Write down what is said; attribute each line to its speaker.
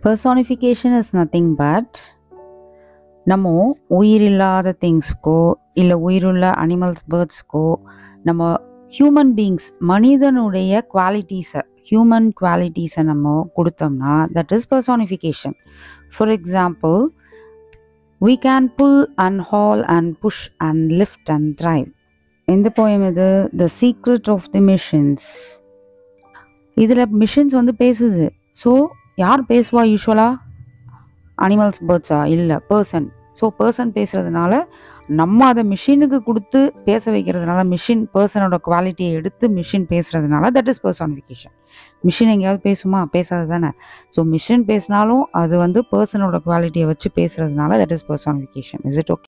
Speaker 1: personification is nothing but நம்ம உயிரில்லாத திங்ஸ்க்கோ இல்லை உயிருள்ள அனிமல்ஸ் பேர்ட்ஸ்க்கோ நம்ம ஹியூமன் பீயிங்ஸ் மனிதனுடைய குவாலிட்டிஸை ஹியூமன் குவாலிட்டிஸை நம்ம கொடுத்தோம்னா that is personification for example we can pull and haul and push and lift and thrive எந்த போயம் இது the secret of the machines இதில் மிஷின்ஸ் வந்து பேசுது ஸோ யார் பேசுவா யூஸ்வலாக அனிமல்ஸ் பேர்ட்ஸா இல்லை பர்சன் ஸோ பர்சன் பேசுகிறதுனால நம்ம அதை மிஷினுக்கு கொடுத்து பேச வைக்கிறதுனால மிஷின் பர்சனோட குவாலிட்டியை எடுத்து மிஷின் பேசுகிறதுனால தட் இஸ் பர்சானிஃபிகேஷன் மிஷின் எங்கேயாவது பேசுமா பேசாது தானே ஸோ மிஷின் பேசினாலும் அது வந்து பர்சனோட குவாலிட்டியை வச்சு பேசுகிறதுனால that is personification is it okay